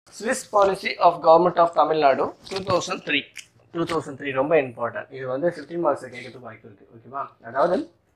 Swiss policy of government of Tamil Nadu two thousand three two thousand three ரொம்ப important இது வந்து fifteen marks கேட்கறதுக்கு வாய்ப்பு இருக்குது ஓகேவா அதாவது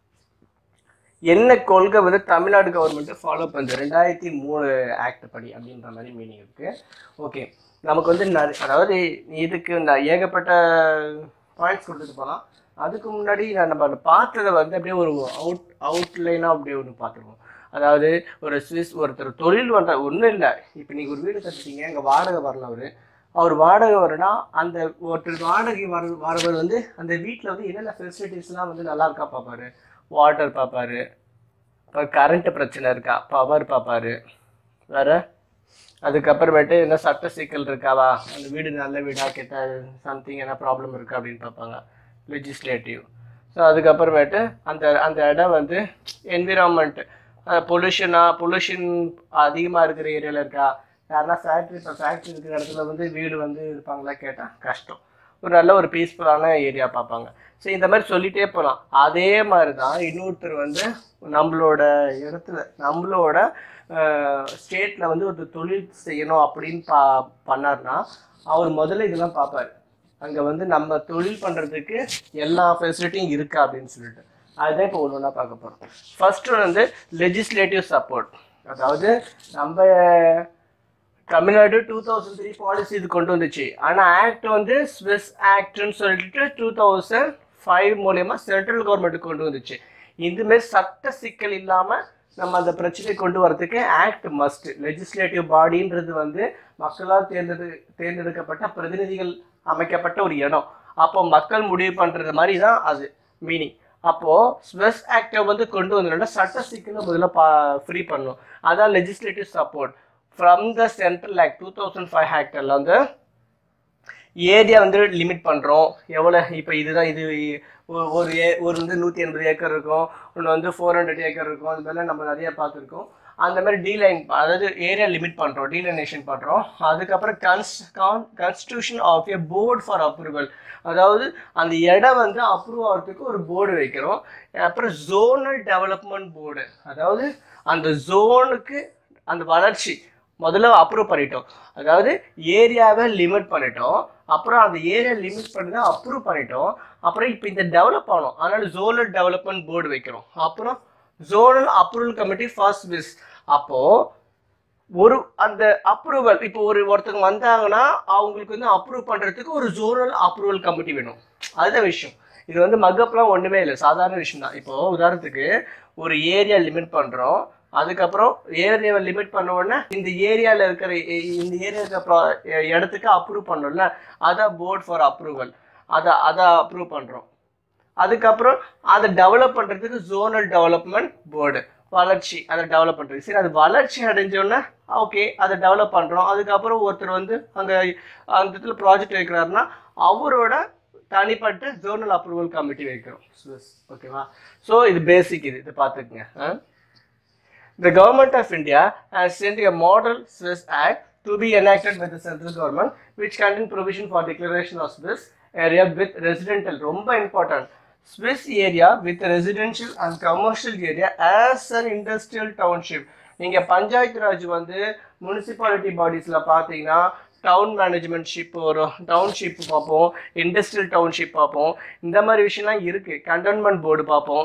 என்ன கொள்கை வந்து தமிழ்நாடு கவர்மெண்ட் ஃபாலோ பண்ணுது ரெண்டாயிரத்தி மூணு ஆக்ட் படி அப்படின்ற மாதிரி மீனிங் இருக்கு ஓகே நமக்கு வந்து நிறைய அதாவது இதுக்கு நான் ஏகப்பட்ட பாயிண்ட்ஸ் கொடுத்துட்டு போகலாம் அதுக்கு முன்னாடி நான் நம்ம அதை பார்த்ததை வந்து அப்படியே ஒரு அவுட் அவுட்லைனாக அப்படியே ஒன்று பார்த்துருவோம் அதாவது ஒரு ஸ்விஸ் ஒருத்தர் தொழில் பண்ணுற ஒன்றும் இல்லை இப்போ நீங்கள் ஒரு வீடு கட்டிட்டீங்க எங்கள் வாடகை வரல அவர் அவர் வாடகை வரும்னா அந்த ஒருத்தர் வாடகை வர வரவர் வந்து அந்த வீட்டில் வந்து என்னென்ன ஃபெசிலிட்டிஸ்லாம் வந்து நல்லா இருக்கா பார்ப்பாரு வாட்டர் பார்ப்பாரு இப்போ கரண்ட் பிரச்சனை இருக்கா பவர் பார்ப்பாரு வேற அதுக்கப்புறமேட்டு என்ன சட்ட சிக்கல் இருக்காவா அந்த வீடு நல்ல வீடா கெட்ட சம்திங் என்ன ப்ராப்ளம் இருக்கா அப்படின்னு பார்ப்பாங்க லெஜிஸ்லேட்டிவ் ஸோ அதுக்கப்புறமேட்டு அந்த அந்த இடம் வந்து என்விரான்மெண்ட் பொல்யூஷனா பொல்யூஷன் அதிகமாக இருக்கிற ஏரியாவில் இருக்கா யாருன்னா ஃபேக்ட்ரி இப்போ ஃபேக்ட்ரி இருக்கிற இடத்துல வந்து வீடு வந்து இருப்பாங்களா கேட்டால் கஷ்டம் ஒரு நல்ல ஒரு பீஸ்ஃபுல்லான ஏரியா பார்ப்பாங்க ஸோ இந்த மாதிரி சொல்லிட்டே போகலாம் அதே மாதிரி தான் இன்னொருத்தர் வந்து நம்மளோட இடத்துல நம்மளோட ஸ்டேட்டில் வந்து ஒரு தொழில் செய்யணும் அப்படின்னு பா பண்ணார்னா அவர் முதல்ல இதெல்லாம் பார்ப்பாரு அங்கே வந்து நம்ம தொழில் பண்ணுறதுக்கு எல்லா ஃபெசிலிட்டியும் இருக்கா அப்படின்னு சொல்லிட்டு அதுதான் இப்போ ஒன்று ஒன்றா பார்க்க போகிறோம் ஃபர்ஸ்ட் வந்து லெஜிஸ்லேட்டிவ் சப்போர்ட் அதாவது நம்ம Tamil Nadu two thousand three policy இது கொண்டு வந்துச்சு ஆனால் ஆக்ட் வந்து ஸ்விஸ் ஆக்ட்னு சொல்லிட்டு டூ தௌசண்ட் ஃபைவ் மூலயமா சென்ட்ரல் கவர்மெண்ட் கொண்டு வந்துச்சு இதுமாரி சட்ட சிக்கல் இல்லாமல் நம்ம அந்த பிரச்சனையை கொண்டு வரதுக்கு ஆக்ட் மஸ்ட் லெஜிஸ்லேட்டிவ் பாடின்றது வந்து மக்களால் தேர்ந்தெடு தேர்ந்தெடுக்கப்பட்ட பிரதிநிதிகள் அமைக்கப்பட்ட ஒரு இடம் அப்போ மக்கள் முடிவு பண்ணுறது மாதிரி தான் அது மீனிங் அப்போ ஸ்வெஸ் ஆக்டை வந்து கொண்டு வந்தோம்னா சட்ட சிக்கலை முதல்ல பா ஃப்ரீ பண்ணும் அதான் legislative support from the central act two thousand five ஆக்டில் வந்து ஏரியா வந்து லிமிட் பண்ணுறோம் எவ்வளோ இப்போ இதுதான் இது ஒ- ஒரு ஏ ஒரு வந்து நூற்றி எண்பது ஏக்கர் இருக்கும் ஒன்று வந்து ஃபோர் ஹண்ட்ரட் ஏக்கர் இருக்கும் அது மாதிரிலாம் நம்ம நிறைய பார்த்துருக்கோம் அந்த மாதிரி டீலைன் அதாவது ஏரியா லிமிட் பண்ணுறோம் டீலைனேஷன் பண்ணுறோம் அதுக்கப்புறம் cons constitution of a board for approval அதாவது அந்த இடம் வந்து அப்ரூவ் ஆகிறதுக்கு ஒரு போர்டு வைக்கிறோம் அப்புறம் ஜோனல் டெவலப்மெண்ட் போர்டு அதாவது அந்த ஜோனுக்கு அந்த வளர்ச்சி முதல்ல அப்ரூவ் பண்ணிட்டோம் அதாவது ஏரியாவை லிமிட் பண்ணிட்டோம் அப்புறம் அந்த ஏரியா லிமிட் பண்ணி தான் அப்ரூவ் பண்ணிட்டோம் அப்புறம் இப்போ இந்த டெவலப் ஆனோம் அதனால ஜோனல் டெவலப்மெண்ட் போர்டு வைக்கிறோம் அப்புறம் ஜோனல் அப்ரூவல் கமிட்டி ஃபர்ஸ்ட் விஸ் அப்போ ஒரு அந்த அப்ரூவல் இப்போ ஒரு ஒருத்தவங்க வந்தாங்கன்னா அவங்களுக்கு வந்து அப்ரூவ் பண்றதுக்கு ஒரு ஜோனல் அப்ரூவல் கமிட்டி வேணும் அதுதான் விஷயம் இது வந்து மக்கப்லாம் ஒண்ணுமே இல்லை சாதாரண விஷயம் தான் இப்போ உதாரணத்துக்கு ஒரு ஏரியா லிமிட் பண்றோம் அதுக்கப்புறம் ஏரியாவை லிமிட் பண்ண உடனே இந்த ஏரியாவில் இருக்கிற இ- இந்த ஏரியா இருக்கிற ப்ரா- இடத்துக்கு அப்ரூவ் பண்ணோம்ல அதான் போர்ட் ஃபார் அப்ரூவல் அதை அதை அப்ரூவ் பண்ணுறோம் அதுக்கப்புறம் அதை டெவலப் பண்ணுறதுக்கு ஜோனல் டெவலப்மெண்ட் போர்டு வளர்ச்சி அதை டெவலப் பண்ணுறது சரி அது வளர்ச்சி அடைஞ்சோடனே ஓகே அதை டெவலப் பண்ணுறோம் அதுக்கப்புறம் ஒருத்தர் வந்து அங்கே அந்த இடத்துல ப்ராஜெக்ட் வைக்கிறாருன்னா அவரோட தனிப்பட்ட ஜோனல் அப்ரூவல் கமிட்டி வைக்கிறோம் ஓகேவா ஸோ இது பேசிக் இது இது பார்த்துக்குங்க ஆ The government of India has sent a model Swiss Act to be enacted by the central government, which contain provision for declaration of Swiss area with residential. ரொம்ப important. Swiss area with residential and commercial area as an industrial township. நீங்க பஞ்சாயத்து ராஜ் வந்து municipality பாடிஸ்ல பாத்தீங்கன்னா town management ship வரும் township பார்ப்போம் industrial township பார்ப்போம் இந்த மாதிரி விஷயம்லாம் இருக்கு கண்டோன்மெண்ட் போர்டு பார்ப்போம்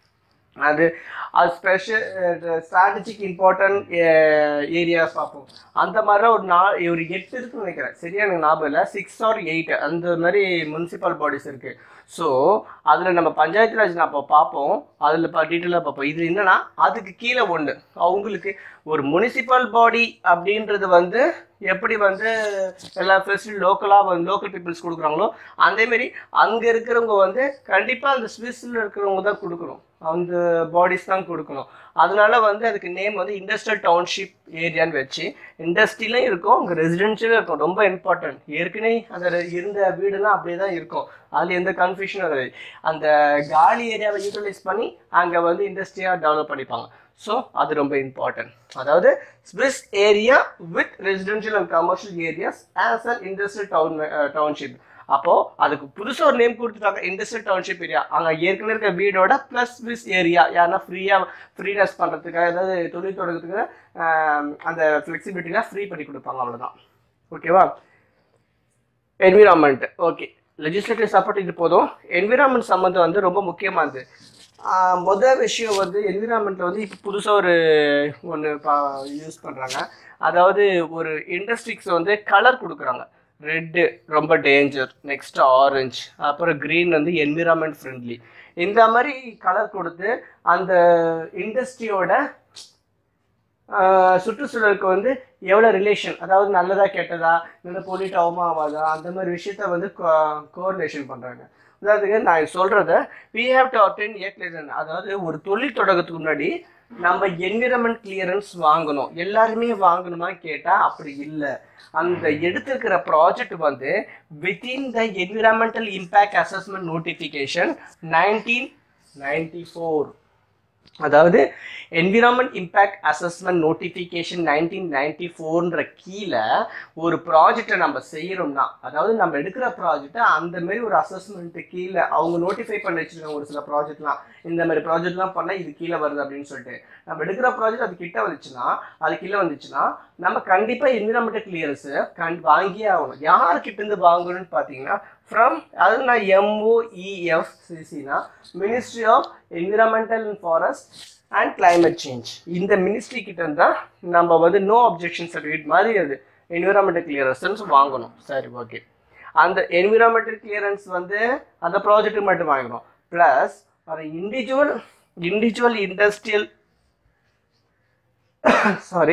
அது அது ஸ்பெஷல் ஸ்ட்ராட்டஜிக் இம்பார்ட்டன்ட் ஏரியாஸ் பார்ப்போம் அந்த மாதிரிலாம் ஒரு நா ஒரு எட்டு இருக்குன்னு நினைக்கிறேன் சரியா எனக்கு ஞாபகம் இல்லை சிக்ஸ் ஆர் எயிட் அந்த மாதிரி முனிசிபல் பாடிஸ் இருக்கு ஸோ அதில் நம்ம பஞ்சாயத்து ராஜ் நான் அப்போ பார்ப்போம் அதில் இப்போ டீட்டெயிலாக பார்ப்போம் இது என்னன்னா அதுக்கு கீழே ஒன்று அவங்களுக்கு ஒரு முனிசிபல் பாடி அப்படின்றது வந்து எப்படி வந்து எல்லா ஃபெசிலிட்டி லோக்கலாக வந்து லோக்கல் பீப்புள்ஸ் கொடுக்குறாங்களோ அதேமாரி அங்கே இருக்கிறவங்க வந்து கண்டிப்பாக அந்த ஸ்விஸ்ஸில் இருக்கிறவங்க தான் கொடுக்கணும் அந்த பாடிஸ் தான் கொடுக்கணும் அதனால வந்து அதுக்கு நேம் வந்து இண்டஸ்ட்ரியல் டவுன்ஷிப் ஏரியான்னு வச்சு இண்டஸ்ட்ரியிலும் இருக்கும் அங்கே ரெசிடென்ஷியலும் இருக்கும் ரொம்ப இம்பார்ட்டன்ட் ஏற்கனவே அந்த ரெ- இருந்த வீடுலாம் அப்படியே தான் இருக்கும் அதில் எந்த கன்ஃபியூஷனும் இருக்காது அந்த காலி ஏரியாவை யூட்டிலைஸ் பண்ணி அங்கே வந்து இண்டஸ்ட்ரியாக டெவலப் பண்ணிப்பாங்க ஸோ அது ரொம்ப இம்பார்ட்டன்ட் அதாவது Swiss area with residential and commercial areas as an industrial town township அப்போ அதுக்கு புதுசா ஒரு நேம் கொடுத்துட்டாங்க இண்டஸ்ட்ரியல் டவுன்ஷிப் ஏரியா அங்க ஏற்கனவே இருக்க வீடோட பிளஸ் விஸ் ஏரியா யாருன்னா ஃப்ரீயா ஃப்ரீனஸ் பண்றதுக்காக ஏதாவது தொழில் தொடங்கிறதுக்கு ஆஹ், அந்த ஃபிளெக்சிபிலிட்டிலாம் ஃப்ரீ பண்ணி கொடுப்பாங்க அவ்வளவுதான் ஓகேவா என்விரான்மெண்ட் ஓகே லெஜிஸ்லேட்டிவ் சப்போர்ட் இது போதும் என்விரான்மெண்ட் சம்மந்தம் வந்து ரொம்ப முக்கியமானது ஆஹ் முதல் விஷயம் வந்து என்விரான்மெண்ட்டில் வந்து இப்போ புதுசாக ஒரு ஒன்று பா யூஸ் பண்ணுறாங்க அதாவது ஒரு இண்டஸ்ட்ரிக்ஸ் வந்து கலர் கொடுக்குறாங்க ரெட்டு ரொம்ப டேஞ்சர் நெக்ஸ்ட் ஆரஞ்சு அப்புறம் க்ரீன் வந்து என்விரான்மெண்ட் ஃப்ரெண்ட்லி இந்த மாதிரி கலர் கொடுத்து அந்த இண்டஸ்ட்ரியோட ஆஹ் சுற்றுச்சூழலுக்கு வந்து எவ்வளோ ரிலேஷன் அதாவது நல்லதா கெட்டதா இல்லை பொலிட் ஆகுமா ஆகாதா அந்த மாதிரி விஷயத்த வந்து கோரிலேஷன் பண்ணுறாங்க உதாரணத்துக்கு நான் சொல்கிறத we have to obtain a clearance அதாவது ஒரு தொழில் தொடங்கத்துக்கு முன்னாடி நம்ம என்விரான்மெண்ட் கிளியரன்ஸ் வாங்கணும் எல்லாருமே வாங்கணுமா கேட்டால் அப்படி இல்லை அந்த எடுத்திருக்கிற ப்ராஜெக்ட் வந்து within the environmental impact assessment notification nineteen ninety four அதாவது environment impact assessment notification nineteen ninety ஃபோர்ன்ற கீழே ஒரு ப்ராஜெக்டை நம்ம செய்கிறோம்னா அதாவது நம்ம எடுக்கிற ப்ராஜெக்டை அந்த மாதிரி ஒரு அசஸ்மெண்ட்டு கீழே அவங்க நோட்டிஃபை பண்ணி வச்சிருக்காங்க ஒரு சில ப்ராஜெக்ட்லாம் இந்த மாதிரி ப்ராஜெக்ட்லாம் பண்ணால் இது கீழே வருது அப்படின்னு சொல்லிட்டு நம்ம எடுக்கிற ப்ராஜெக்ட் அது கிட்ட வந்துச்சுன்னா அது கீழே வந்துச்சுன்னா நம்ம கண்டிப்பாக என்விரான்மெண்டல் கிளியரன்ஸு கண் வாங்கியே ஆகணும் யார்கிட்ட இருந்து வாங்கணும்னு பார்த்தீங்கன்னா ஃப்ரம் அது நான் எம்ஓஇஎஃப்சிசினா ministry of environmental and forest and climate change இந்த மினிஸ்ட்ரி கிட்ட இருந்தா நம்ம வந்து நோ அப்ஜெக்ஷன் சர்டிஃபிகேட் மாதிரி அது என்விரான்மெண்டல் கிளியரன்ஸ் வாங்கணும் சரி ஓகே அந்த என்விரான்மெண்டல் கிளியரன்ஸ் வந்து அந்த ப்ராஜெக்ட் மட்டும் வாங்கணும் ப்ளஸ் ஒரு இண்டிவிஜுவல் இண்டிவிஜுவல் இண்டஸ்ட்ரியல் சாரி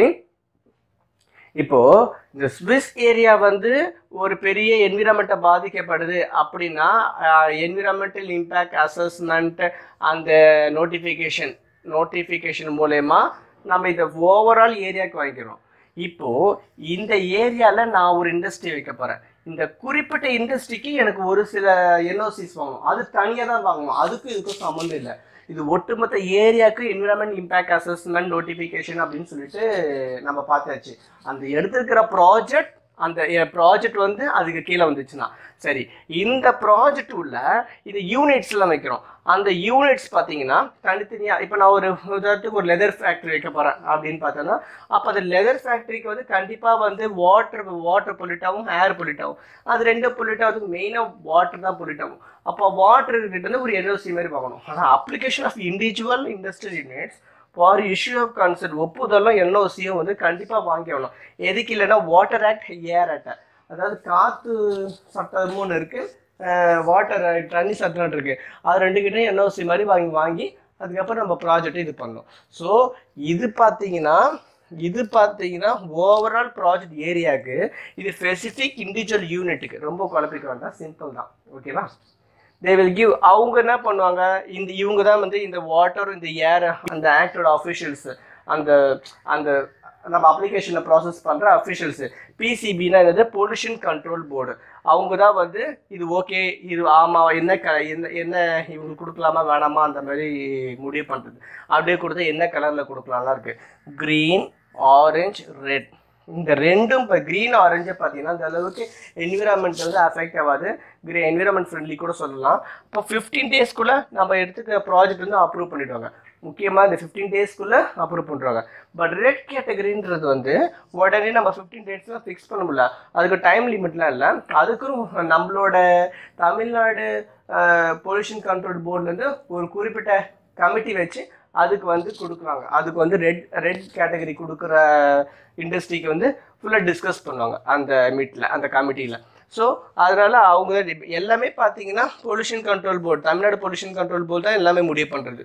இப்போ இந்த ஸ்விஸ் ஏரியா வந்து ஒரு பெரிய என்விரான்மெண்ட்டை பாதிக்கப்படுது அப்படின்னா என்விரான்மெண்டல் இம்பேக்ட் அசஸ்மெண்ட் அந்த நோட்டிஃபிகேஷன் நோட்டிஃபிகேஷன் மூலயமா நம்ம இதை ஓவரால் ஏரியாவுக்கு வாங்கிக்கிறோம் இப்போ இந்த ஏரியாவில் நான் ஒரு இண்டஸ்ட்ரி வைக்க போகிறேன் இந்த குறிப்பிட்ட இண்டஸ்ட்ரிக்கு எனக்கு ஒரு சில என்ஓசிஸ் வாங்கணும் அது தனியாக தான் வாங்கணும் அதுக்கும் இதுக்கும் சம்மந்தம் இல்லை இது ஒட்டுமொத்த ஏரியாவுக்கு என்விரான்மெண்ட் இம்பேக்ட் அசஸ்மெண்ட் நோட்டிஃபிகேஷன் அப்படின்னு சொல்லிட்டு நம்ம பார்த்தாச்சு அந்த எடுத்திருக்கிற ப்ராஜெக்ட் அந்த ப்ராஜெக்ட் வந்து அதுக்கு கீழே வந்துச்சுன்னா சரி இந்த ப்ராஜெக்ட் உள்ள இது யூனிட்ஸ்லாம் வைக்கிறோம் அந்த யூனிட்ஸ் பார்த்தீங்கன்னா தனித்தனியாக இப்போ நான் ஒரு உதாரணத்துக்கு ஒரு லெதர் ஃபேக்ட்ரி வைக்க போகிறேன் அப்படின்னு பார்த்தோன்னா அப்போ அந்த லெதர் ஃபேக்ட்ரிக்கு வந்து கண்டிப்பாக வந்து வாட்டர் வாட்டர் பொல்யூட் ஆகும் ஏர் பொல்யூட் ஆகும் அது ரெண்டு பொல்யூட் ஆகுதுக்கு மெயினாக வாட்டர் தான் பொல்யூட் ஆகும் அப்போ வாட்டர் கிட்ட வந்து ஒரு என்ஓசி மாதிரி பார்க்கணும் ஆனால் application of individual industrial units for issue of consent ஒப்புதலும் என்ஓசியும் வந்து கண்டிப்பாக வாங்கி ஆகணும் எதுக்கு இல்லைன்னா வாட்டர் ஆக்ட் ஏர் ஆக்ட் அதாவது காற்று சட்டமும் ஒன்று இருக்குது வாட்டர் தண்ணி சட்டம் இருக்கு அது ரெண்டு கிட்டே என்ஓசி மாதிரி வாங்கி வாங்கி அதுக்கப்புறம் நம்ம ப்ராஜெக்ட் இது பண்ணோம் ஸோ இது பார்த்தீங்கன்னா இது பார்த்தீங்கன்னா ஓவரால் ப்ராஜெக்ட் ஏரியாவுக்கு இது ஸ்பெசிஃபிக் இண்டிவிஜுவல் யூனிட்டுக்கு ரொம்ப குழப்பிக்க வேண்டாம் சிம்பிள் தான் ஓகேவா தே வில் கிவ் அவங்க என்ன பண்ணுவாங்க இந்த இவங்க தான் வந்து இந்த வாட்டர் இந்த ஏர் அந்த ஆக்டோட அஃபிஷியல்ஸ் அந்த அந்த நம்ம அப்ளிகேஷனில் ப்ராசஸ் பண்ணுற அஃபிஷியல்ஸு பிசிபினா என்னது பொல்யூஷன் கண்ட்ரோல் போர்டு அவங்க தான் வந்து இது ஓகே இது ஆமாம் என்ன க என்ன என்ன இவங்களுக்கு கொடுக்கலாமா வேணாமா அந்த மாதிரி முடிவு பண்ணுறது அப்படியே கொடுத்தா என்ன கலரில் கொடுக்கலாம்லாம் இருக்குது க்ரீன் ஆரஞ்சு ரெட் இந்த ரெண்டும் இப்போ க்ரீன் ஆரஞ்சு பார்த்தீங்கன்னா அந்த அளவுக்கு என்விரான்மெண்ட் வந்து அஃபெக்ட் ஆகாது கிரீ என்விரான்மெண்ட் ஃப்ரெண்ட்லி கூட சொல்லலாம் இப்போ ஃபிஃப்டீன் டேஸ்க்குள்ளே நம்ம எடுத்துக்கிற ப்ராஜெக்ட் வந்து அப்ரூவ் பண்ணிடுவாங்க முக்கியமாக இந்த ஃபிஃப்டீன் டேஸ்க்குள்ளே அப்ரூவ் பண்ணுறாங்க பட் ரெட் கேட்டகரின்றது வந்து உடனே நம்ம ஃபிஃப்டீன் டேஸ்லாம் ஃபிக்ஸ் பண்ண முடியல அதுக்கு டைம் லிமிட்லாம் இல்லை அதுக்கும் நம்மளோட தமிழ்நாடு பொல்யூஷன் கண்ட்ரோல் போர்ட்லேருந்து ஒரு குறிப்பிட்ட கமிட்டி வச்சு அதுக்கு வந்து கொடுக்குறாங்க அதுக்கு வந்து ரெட் ரெட் கேட்டகரி கொடுக்குற இண்டஸ்ட்ரிக்கு வந்து ஃபுல்லாக டிஸ்கஸ் பண்ணுவாங்க அந்த மீட்டில் அந்த கமிட்டியில் ஸோ அதனால அவங்க எல்லாமே பார்த்தீங்கன்னா pollution control board Tamil Nadu pollution control board தான் எல்லாமே முடிவு பண்ணுறது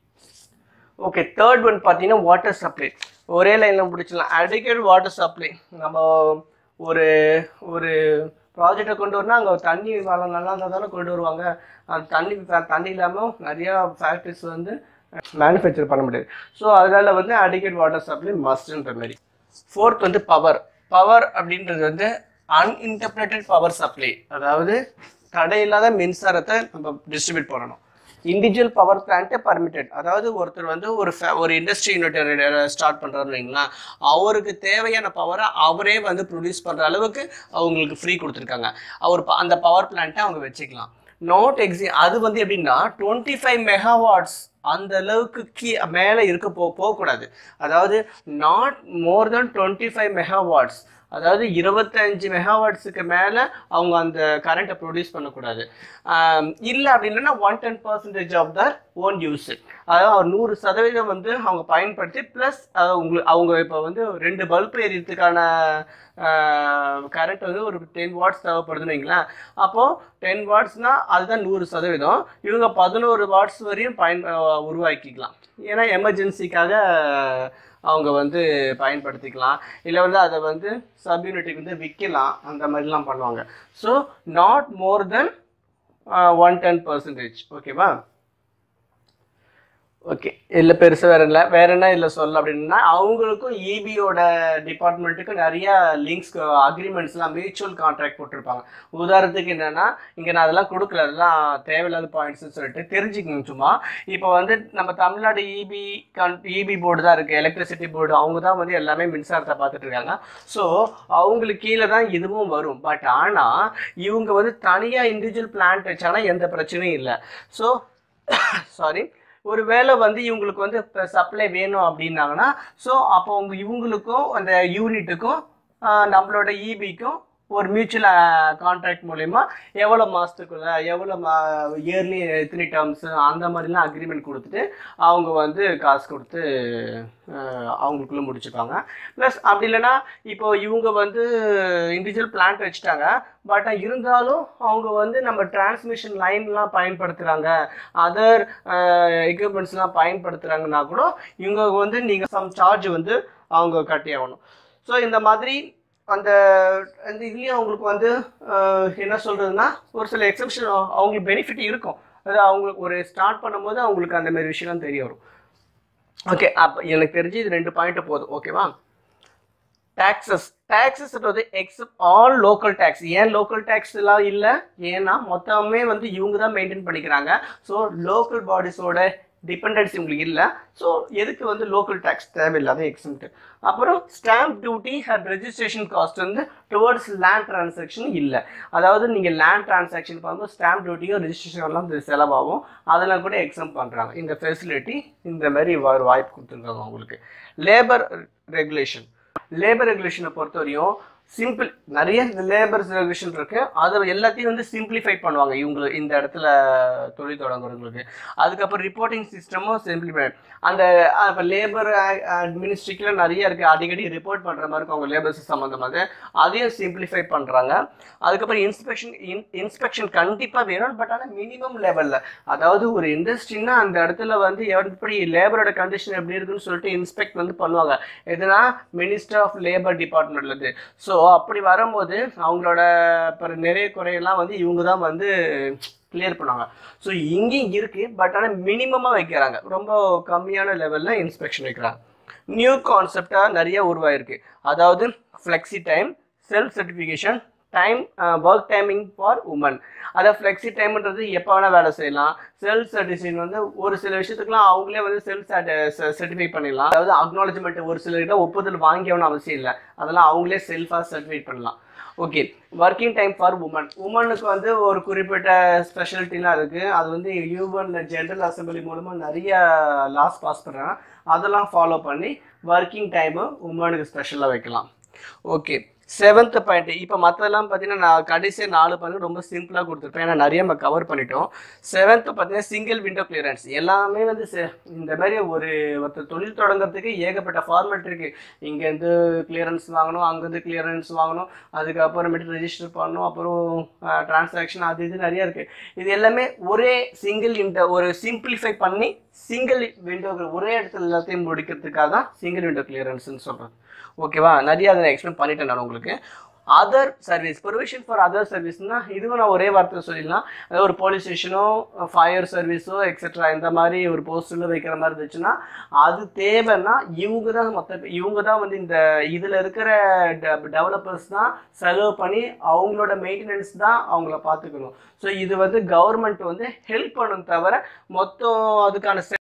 ஓகே தேர்ட் ஒன் பார்த்தீங்கன்னா வாட்டர் சப்ளை ஒரே லைனில் முடிச்சிடலாம் அடிக்கடி வாட்டர் சப்ளை நம்ம ஒரு ஒரு ப்ராஜெக்டை கொண்டு வரனா அங்கே தண்ணி வளம் நல்லா இருந்தால் தானே கொண்டு வருவாங்க அந்த தண்ணி தண்ணி இல்லாமல் நிறையா ஃபேக்ட்ரிஸ் வந்து மேனுஃபேக்சர் பண்ண முடியாது ஸோ அதனால வந்து அடிக்கட் வாட்டர் சப்ளை மஸ்ட்ன்ற மாதிரி ஃபோர்த் வந்து பவர் பவர் அப்படின்றது வந்து அன்இன்டர்பிரேட்டட் பவர் சப்ளை அதாவது தடையில்லாத மின்சாரத்தை நம்ம டிஸ்ட்ரிபியூட் பண்ணணும் இண்டிவிஜுவல் பவர் பிளான்ட் பர்மிட்டட் அதாவது ஒருத்தர் வந்து ஒரு fa- ஒரு இண்டஸ்ட்ரி யூனிட் ஸ்டார்ட் பண்ணுறாருன்னு வைங்களேன் அவருக்கு தேவையான பவரை அவரே வந்து ப்ரொடியூஸ் பண்ணுற அளவுக்கு அவங்களுக்கு ஃப்ரீ கொடுத்துருக்காங்க அவர் ப- அந்த பவர் பிளான்ட்டை அவங்க வச்சுக்கலாம் நாட் எக்ஸி அது வந்து எப்படின்னா டுவெண்ட்டி ஃபைவ் மெகாவாட்ஸ் அந்த அளவுக்கு கீ மேலே இருக்க போ போகக்கூடாது அதாவது not more than twenty five megawatts அதாவது இருபத்தஞ்சு மெகாவாட்ஸுக்கு மேலே அவங்க அந்த கரண்ட்டை ப்ரொடியூஸ் பண்ணக்கூடாது இல்லை அப்படின்னா one ten percentage of their own use அதாவது ஒரு நூறு சதவீதம் வந்து அவங்க பயன்படுத்தி ப்ளஸ் உங்களுக்கு அவங்க இப்போ வந்து ரெண்டு பல்ப் எரியறதுக்கான கரண்ட் வந்து ஒரு டென் வாட்ஸ் தேவைப்படுதுன்னு வைங்களேன் அப்போது டென் வாட்ஸ்னால் அதுதான் நூறு சதவீதம் இவங்க பதினோரு வாட்ஸ் வரையும் பயன் அஹ், உருவாக்கிக்கலாம் ஏன்னா எமர்ஜென்சிக்காக அவங்க வந்து பயன்படுத்திக்கலாம் இல்லை வந்து அதை வந்து சப் யூனிட்டுக்கு வந்து விற்கலாம் அந்த மாதிரிலாம் பண்ணுவாங்க so not more than one ten percentage ஓகேவா ஓகே இல்லை பெருசாக வேற இல்லை வேற என்ன இதில் சொல்ல அப்படின்னா அவங்களுக்கும் இபியோட டிபார்ட்மெண்ட்டுக்கும் நிறைய லிங்க்ஸ் அக்ரிமெண்ட்ஸ்லாம் மியூச்சுவல் கான்ட்ராக்ட் போட்டிருப்பாங்க உதாரணத்துக்கு என்னன்னா இங்கே நான் அதெல்லாம் கொடுக்கல அதெல்லாம் தேவையில்லாத பாயிண்ட்ஸ்னு சொல்லிட்டு தெரிஞ்சுக்கணும் சும்மா இப்போ வந்து நம்ம தமிழ்நாடு இபி கன் இபி போர்டு தான் இருக்குது எலக்ட்ரிசிட்டி போர்டு அவங்க தான் வந்து எல்லாமே மின்சாரத்தை பார்த்துட்டு இருக்காங்க ஸோ அவங்களுக்கு கீழே தான் இதுவும் வரும் பட் ஆனால் இவங்க வந்து தனியாக இண்டிவிஜுவல் பிளான்ட் வச்சாங்கன்னா எந்த பிரச்சனையும் இல்லை ஸோ சாரி ஒரு வேளை வந்து இவங்களுக்கு வந்து சப்ளை வேணும் அப்படின்னாங்கன்னா ஸோ அப்போ உங்க இவங்களுக்கும் அந்த யூனிட்டுக்கும் நம்மளோட இபிக்கும் ஒரு மியூச்சுவல் கான்ட்ராக்ட் மூலயமா எவ்வளோ மாதத்துக்குள்ள எவ்வளோ இயர்லி எத்தனை டேர்ம்ஸ் அந்த மாதிரிலாம் அக்ரிமெண்ட் கொடுத்துட்டு அவங்க வந்து காசு கொடுத்து அஹ், அவங்களுக்குள்ள முடிச்சுப்பாங்க ப்ளஸ் அப்படி இல்லைன்னா இப்போ இவங்க வந்து இண்டிவிஜுவல் பிளான்ட் வச்சுட்டாங்க பட் இருந்தாலும் அவங்க வந்து நம்ம டிரான்ஸ்மிஷன் லைன்லாம் பயன்படுத்துகிறாங்க அதர் எக்யூப்மெண்ட்ஸ்லாம் பயன்படுத்துகிறாங்கன்னா கூட இவங்க வந்து நீங்கள் சம் சார்ஜ் வந்து அவங்க கட்டி ஆகணும் ஸோ இந்த மாதிரி அந்த அந்த இதுலேயும் அவங்களுக்கு வந்து அஹ், என்ன சொல்கிறதுனா ஒரு சில எக்ஸப்ஷன் அவங்களுக்கு பெனிஃபிட் இருக்கும் அது அவங்களுக்கு ஒரு ஸ்டார்ட் பண்ணும்போது அவங்களுக்கு அந்த மாதிரி விஷயம்லாம் தெரிய வரும் ஓகே அப்போ எனக்கு தெரிஞ்சு இது ரெண்டு பாயிண்ட் போதும் ஓகேவா டாக்ஸஸ் டாக்ஸஸ்ன்றது எக்ஸப்ட் ஆல் லோக்கல் டேக்ஸ் ஏன் லோக்கல் டேக்ஸ் எல்லாம் இல்லை ஏன்னா மொத்தமே வந்து இவங்க தான் மெயின்டைன் பண்ணிக்கிறாங்க ஸோ லோக்கல் பாடிஸோட டிபெண்டன்சி உங்களுக்கு இல்லை ஸோ எதுக்கு வந்து லோக்கல் டேக்ஸ் தேவையில்லாத எக்ஸம்ட் அப்புறம் stamp duty and registration cost வந்து டுவர்ட்ஸ் லேண்ட் டிரான்சாக்ஷன் இல்லை அதாவது நீங்கள் லேண்ட் டிரான்சாக்ஷன் பண்ணும்போது ஸ்டாம்ப் டியூட்டியோ ரெஜிஸ்ட்ரேஷன்லாம் செலவாகும் அதெல்லாம் கூட எக்ஸம் பண்ணுறாங்க இந்த ஃபெசிலிட்டி இந்த மாதிரி ஒரு வாய்ப்பு கொடுத்துருக்காங்க உங்களுக்கு லேபர் ரெகுலேஷன் லேபர் ரெகுலேஷனை பொறுத்தவரையும் சிம்பிள் நிறைய லேபர் ரெகுலேஷன் இருக்கு அதை எல்லாத்தையும் வந்து சிம்பிளிஃபை பண்ணுவாங்க இவங்க இந்த இடத்துல தொழில் தொடங்குறவங்களுக்கு அதுக்கப்புறம் ரிப்போர்ட்டிங் சிஸ்டமும் சிம்பிளிஃபை அந்த இப்போ லேபர் அட்மினிஸ்ட்ரிக்கில் நிறைய இருக்கு அடிக்கடி ரிப்போர்ட் பண்ணுற மாதிரி இருக்கும் அவங்க லேபர்ஸ் சம்மந்தமாக அதையும் சிம்பிளிஃபை பண்ணுறாங்க அதுக்கப்புறம் இன்ஸ்பெக்ஷன் இன்ஸ்பெக்ஷன் கண்டிப்பாக வேணும் பட் ஆனால் மினிமம் லெவலில் அதாவது ஒரு இண்டஸ்ட்ரின்னா அந்த இடத்துல வந்து எப்படி லேபரோட கண்டிஷன் எப்படி இருக்குன்னு சொல்லிட்டு இன்ஸ்பெக்ட் வந்து பண்ணுவாங்க எதுனா மினிஸ்டர் ஆஃப் லேபர் டிபார்ட்மெண்ட்லேருந்து ஸோ அப்படி வரும்போது அவங்களோட பிற நிறைய குறையெல்லாம் வந்து இவங்க தான் வந்து கிளியர் பண்ணுவாங்க ஸோ இங்கேயும் இருக்கு பட் ஆனால் மினிமமாக வைக்கிறாங்க ரொம்ப கம்மியான லெவலில் இன்ஸ்பெக்ஷன் வைக்கிறாங்க நியூ கான்செப்டாக நிறைய உருவாயிருக்கு அதாவது flexi time self certification time work timing for women அதாவது ஃப்ளெக்ஸி டைம்ன்றது எப்போ வேணால் வேலை செய்யலாம் செல்ஃப் சர்டிஃபிகேஷன் வந்து ஒரு சில விஷயத்துக்குலாம் அவங்களே வந்து செல்ஃப் சர்டிஃபை பண்ணிடலாம் அதாவது அக்னாலஜ்மெண்ட் ஒரு சிலர்கிட்ட ஒப்புதல் வாங்கியவனு அவசியம் இல்லை அதெல்லாம் அவங்களே செல்ஃபாக சர்டிஃபை பண்ணலாம் okay working time for women உமனுக்கு வந்து ஒரு குறிப்பிட்ட ஸ்பெஷாலிட்டிலாம் இருக்குது அது வந்து யூஎன் ஜென்ரல் அசம்பிளி மூலமாக நிறைய லாஸ் பாஸ் பண்ணுறாங்க அதெல்லாம் ஃபாலோ பண்ணி ஒர்க்கிங் டைமு உமனுக்கு ஸ்பெஷலாக வைக்கலாம் ஓகே செவன்த் பாயிண்ட் இப்போ மற்றதெல்லாம் பார்த்தீங்கன்னா நான் கடைசியாக நாலு பாயிண்ட் ரொம்ப சிம்பிளாக கொடுத்துருப்பேன் ஏன்னா நிறைய நம்ம கவர் பண்ணிட்டோம் செவன்த் பார்த்தீங்கன்னா சிங்கிள் விண்டோ கிளியரன்ஸ் எல்லாமே வந்து se- இந்த மாதிரி ஒரு ஒருத்தர் தொழில் தொடங்குறதுக்கு ஏகப்பட்ட ஃபார்மேட் இருக்குது இங்கேருந்து கிளியரன்ஸ் வாங்கணும் அங்கேருந்து கிளியரன்ஸ் வாங்கணும் அதுக்கப்புறமேட்டு ரெஜிஸ்டர் பண்ணணும் அப்புறம் டிரான்சாக்ஷன் அது இது நிறைய இருக்குது இது எல்லாமே ஒரே சிங்கிள் இன்ட ஒரு சிம்பிளிஃபை பண்ணி சிங்கிள் விண்டோ ஒரே இடத்துல எல்லாத்தையும் முடிக்கிறதுக்காக தான் சிங்கிள் விண்டோ கிளியரன்ஸ்னு சொல்கிறேன் ஓகேவா நிறைய அதை எக்ஸ்பிளைன் பண்ணிட்டேன் நான் உங்களுக்கு other service provision for other சர்வீஸ்னா இதுவும் நான் ஒரே வார்த்தை சொல்லிடலாம் அதாவது ஒரு போலீஸ் ஸ்டேஷனோ ஃபயர் சர்வீஸோ எக்ஸெட்ரா இந்த மாதிரி ஒரு போஸ்டில் வைக்கிற மாதிரி இருந்துச்சுன்னா அது தேவைன்னா இவங்க தான் மொத்த இவங்க தான் வந்து இந்த இதில் இருக்கிற டெவலப்பர்ஸ் தான் செலவு பண்ணி அவங்களோட மெயின்டெனன்ஸ் தான் அவங்கள பார்த்துக்கணும் ஸோ இது வந்து கவர்மெண்ட் வந்து ஹெல்ப் பண்ணும் தவிர மொத்தம் அதுக்கான